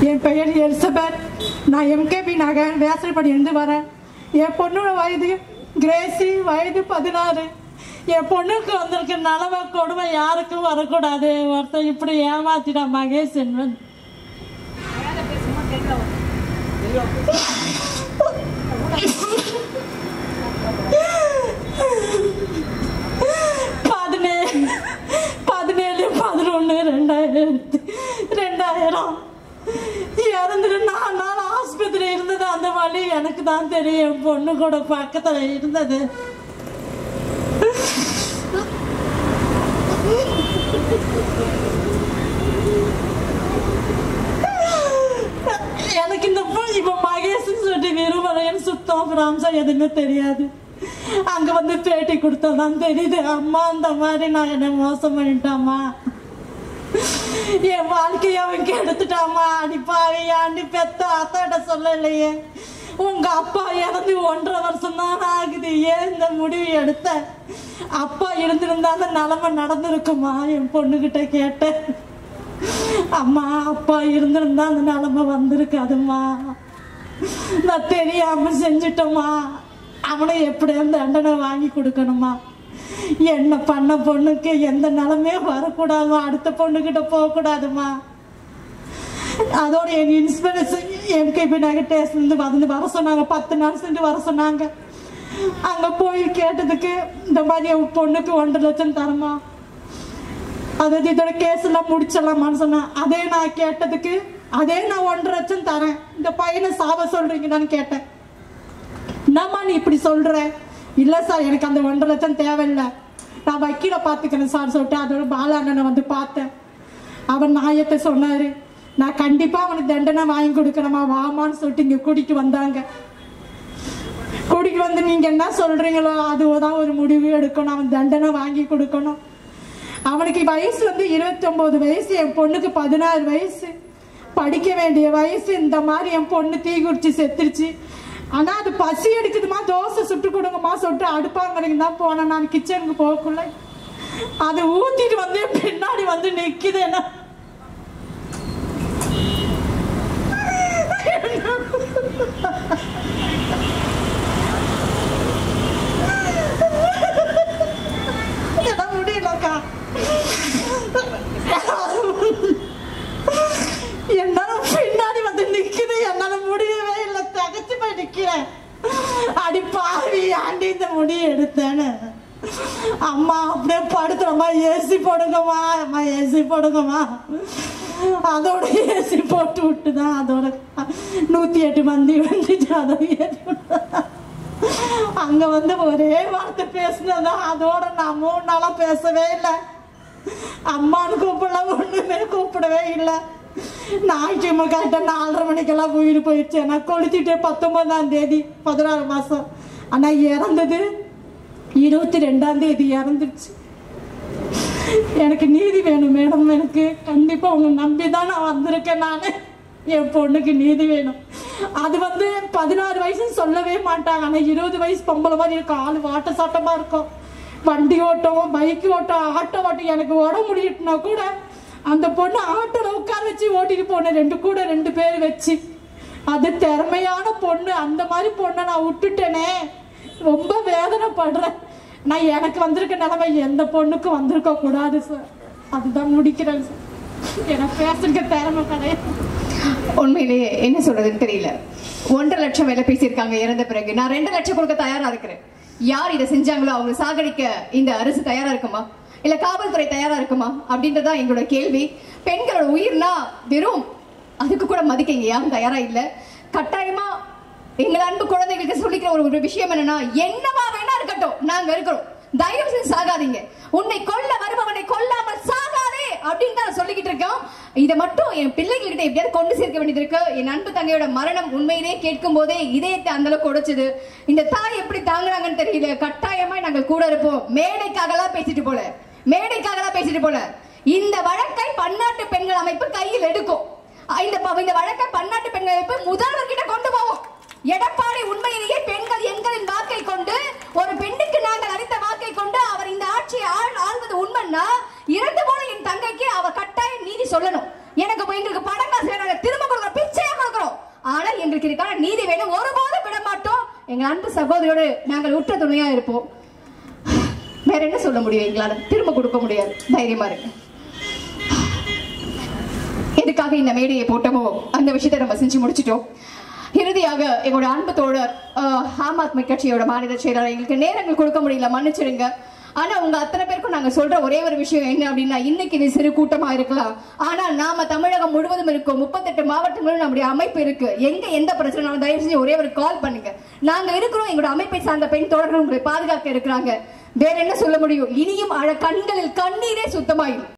என் பெயர் எலிசபெத் நான் எம்கேபி நகர் வேசல்படியிருந்து வரேன் என் பொண்ணோட வயது கிரேசி வயது பதினாறு என் பொண்ணுக்கு வந்திருக்க நிலவை கொடுமை யாருக்கும் வரக்கூடாது ஒருத்தன் இப்படி ஏமாத்திட்டான் மகேஷ் என்பன் பதினேழு பதினேழு பதினொன்று ரெண்டாயிரத்து ரெண்டாயிரம் இறந்துட்டு நாலு நாள் ஆஸ்பத்திரி இருந்தது அந்த வழி எனக்கு தான் தெரியும் என் பொண்ணு கூட பக்கத்துல இருந்தது எனக்கு இந்த பொ- இப்ப மகேஷ்னு சொல்லிட்டு விரும்பலைன்னு சுத்தம் பிராம்சம் எதுவுமே தெரியாது அங்க வந்து பேட்டி கொடுத்ததான் தெரியுது அம்மா அந்த மாதிரி நான் என்ன மோசம் பண்ணிட்டாமா என் வாழ்க்கைய அவன் கெடுத்துட்டாமா அடிப்பாவி ஆண்டி பெத்த அத்தாட்ட சொல்லலையே உங்க அப்பா இறந்து ஒன்றரை வருஷம் தான் ஆகுது ஏன் இந்த முடிவு எடுத்த அப்பா இருந்திருந்தா அந்த நிலைமை நடந்திருக்குமா என் பொண்ணுகிட்ட கேட்டேன் அம்மா அப்பா இருந்திருந்தா அந்த நிலைமை வந்திருக்காதும்மா நான் தெரியாம செஞ்சிட்டோமா அவனை எப்படியும் தண்டனை வாங்கி கொடுக்கணுமா என்ன பண்ண பொண்ணுக்கு எந்த நிலைமையும் வரக்கூடாதுமா அடுத்த பொண்ணுகிட்ட போகக்கூடாதுமா அதோட என் இன்ஸ்பிரேஷன் எம்கேபி நகர் டேஸ்ட்லேருந்து வந்து வர சொன்னாங்க பத்து நாள் சென்று வர சொன்னாங்க அங்கே போய் கேட்டதுக்கு இந்த மாதிரி என் பொண்ணுக்கு ஒன்றரை லட்சம் தரமா அதாவது இதோட கேஸ் எல்லாம் முடிச்சிடலாமான்னு சொன்னேன் அதே நான் கேட்டதுக்கு அதே நான் ஒன்றரை லட்சம் தரேன் இந்த பையனை சாவ சொல்றீங்கன்னு கேட்டேன் என்னம்மா நீ இப்படி சொல்ற இல்ல சார் எனக்கு அந்த ஒன்றரை லட்சம் தேவையில்லை நான் வக்கீல பாத்துக்கிறேன் சார் சொல்லிட்டு அதோட பாலாண்ணனை வந்து பார்த்தேன் அவன் நியாயத்தை சொன்னாரு நான் கண்டிப்பா அவனுக்கு தண்டனை வாங்கி கொடுக்கணுமா வாமான்னு சொல்லிட்டு இங்க கூட்டிட்டு வந்தாங்க கூட்டிட்டு வந்து நீங்க என்ன சொல்றீங்களோ அதுதான் ஒரு முடிவு எடுக்கணும் அவன் தண்டனை வாங்கி கொடுக்கணும் அவனுக்கு வயசு வந்து இருபத்தி ஒன்பது வயசு என் பொண்ணுக்கு பதினாறு வயசு படிக்க வேண்டிய வயசு இந்த மாதிரி என் பொண்ணு தீ குடிச்சு செத்துருச்சு ஆனா அது பசி எடுக்குதுமா தோசை சுட்டு கொடுங்கம்மா சொல்லிட்டு அடுப்பாங்கரைக்கு தான் போனேன் நான் கிச்சனுக்கு போகக்குள்ள அது ஊத்திட்டு வந்து என் பின்னாடி வந்து நிக்குது என்ன என்னால முடியலக்கா என்னால பின்னாடி வந்து நிக்குது என்னால முடியவே இல்லை தகச்சு போய் நிக்கிறேன் அடி பாவி ஆண்டி இந்த முடி எடுத்தேன்னு அம்மா அப்படியே படுத்துறம்மா ஏசி போடுங்கம்மா அம்மா ஏசி போடுங்கம்மா அதோட ஏசி போட்டு விட்டுதான் அதோட நூத்தி எட்டு மந்தி வந்துச்சு அதோட ஏசி விட்டு அங்க வந்து ஒரே வார்த்தை பேசினதா அதோட நான் மூணு நாளா பேசவே இல்லை அம்மான்னு கூப்பிடல ஒண்ணுமே கூப்பிடவே இல்லை ஞாயிற்றுக்கிழமை கரெக்டாக நாலரை மணிக்கெல்லாம் உயிர் போயிடுச்சு நான் கொளுத்திட்டு பத்தொன்பதாம் தேதி பதினாறு மாசம் ஆனா இறந்தது இருபத்தி ரெண்டாம் தேதி இறந்துருச்சு எனக்கு நீதி வேணும் மேடம் எனக்கு கண்டிப்பா உங்க நம்பி தான் நான் வந்திருக்கேன் நான் என் பொண்ணுக்கு நீதி வேணும் அது வந்து பதினாறு வயசுன்னு சொல்லவே மாட்டாங்க ஆனா இருபது வயசு பொம்பளை மாதிரி இருக்கும் ஆளு வாட்ட சாட்டமா இருக்கும் வண்டி ஓட்டம் பைக் ஓட்டம் ஆட்டோ ஓட்டம் எனக்கு ஓட முடியட்டுனா கூட அந்த பொண்ணு ஆட்டோல உட்கார வச்சு ஓட்டிட்டு போனேன் ரெண்டு கூட ரெண்டு பேர் வச்சு அது திறமையான பொண்ணு அந்த மாதிரி பொண்ணை நான் விட்டுட்டேனே ரொம்ப வேதனைப்படுறேன் நான் எனக்கு வந்திருக்க நிலைமை எந்த பொண்ணுக்கும் வந்திருக்க கூடாது சார் அதுதான் முடிக்கிறேன் சார் எனக்கு பேசுறதுக்கு திறமை கிடையாது உண்மையிலேயே என்ன சொல்றதுன்னு தெரியல ஒன்றரை லட்சம் வேலை பேசியிருக்காங்க இறந்த பிறகு நான் ரெண்டு லட்சம் கொடுக்க தயாரா இருக்கிறேன் யார் இதை செஞ்சாங்களோ அவங்க சாகடிக்க இந்த அரசு தயாரா இருக்குமா இல்ல காவல்துறை தயாரா இருக்குமா அப்படின்றதா எங்களோட கேள்வி பெண்களோட உயிர்னா வெறும் அதுக்கு கூட மதிக்க இங்க யாரும் தயாரா இல்ல கட்டாயமா எங்கள் அன்பு குழந்தைகளுக்கு சொல்லிக்கிற ஒரு ஒரு விஷயம் என்னன்னா என்னவா வேணா இருக்கட்டும் நாங்க இருக்கிறோம் தயவு செஞ்சு சாகாதீங்க உன்னை கொல்ல வருபவனை கொல்லாமல் சாகாதே அப்படின்னு தான் சொல்லிக்கிட்டு இருக்கோம் இதை மட்டும் என் பிள்ளைகள்கிட்ட எப்படியாவது கொண்டு சேர்க்க வேண்டியது இருக்கு என் அன்பு தங்கையோட மரணம் உண்மையிலேயே கேட்கும் போதே இதயத்தை அந்த அளவுக்கு உடைச்சது இந்த தாய் எப்படி தாங்குறாங்கன்னு தெரியல கட்டாயமா நாங்கள் கூட இருப்போம் மேடைக்காகலாம் பேசிட்டு போல மேடைக்காகலாம் பேசிட்டு போல இந்த வழக்கை பன்னாட்டு பெண்கள் அமைப்பு கையில் எடுக்கும் இந்த ப- இந்த வழக்கை பன்னாட்டு பெண்கள் அமைப்பு முதல்வர்கிட்ட கொண்டு போவோம் எடப்பாடி உண்மையிலேயே பெண்கள் எங்களின் வாக்கை கொண்டு ஒரு பெண்ணுக்கு நாங்கள் அளித்த வாக்கை கொண்டு அவர் இந்த ஆட்சியை ஆள் ஆள்வது உண்மைன்னா இறந்து போன என் தங்கைக்கு அவர் கட்டாயம் நீதி சொல்லணும் எனக்கு இப்ப எங்களுக்கு பணம் காசு வேணாங்க திரும்ப கொடுக்குற எங்களுக்கு இதுக்கான நீதி வேணும் ஒருபோதும் விட மாட்டோம் எங்க அன்பு சகோதரியோடு நாங்கள் உற்ற துணையா இருப்போம் வேற என்ன சொல்ல முடியும் எங்களால திரும்ப கொடுக்க முடியாது தைரியமா இருக்கு எதுக்காக இந்த மேடையை போட்டோமோ அந்த விஷயத்தை நம்ம செஞ்சு முடிச்சிட்டோம் இறுதியாக எங்களோட அன்பு தோழர் ஆஹ், ஆம் ஆத்மி கட்சியோட மாநில செயலாளர் எங்களுக்கு நேரங்கள் கொடுக்க முடியல மன்னிச்சிடுங்க ஆனா உங்க அத்தனை பேருக்கும் நாங்க சொல்ற ஒரே ஒரு விஷயம் என்ன அப்படின்னா இன்னைக்கு இது சிறு கூட்டமா இருக்கலாம் ஆனால் நாம தமிழகம் முழுவதும் இருக்கோம் முப்பத்தெட்டு மாவட்டங்களும் நம்முடைய அமைப்பு இருக்கு எங்க எந்த பிரச்சனைனாலும் தயவு செஞ்சு ஒரே ஒரு கால் பண்ணுங்க நாங்க இருக்கிறோம் எங்களோட அமைப்பை சார்ந்த பெண் தோழர்கள் உங்களை பாதுகாக்க இருக்கிறாங்க வேற என்ன சொல்ல முடியும் இனியும் அழ கண்களில் கண்ணீரே சுத்தமாயும்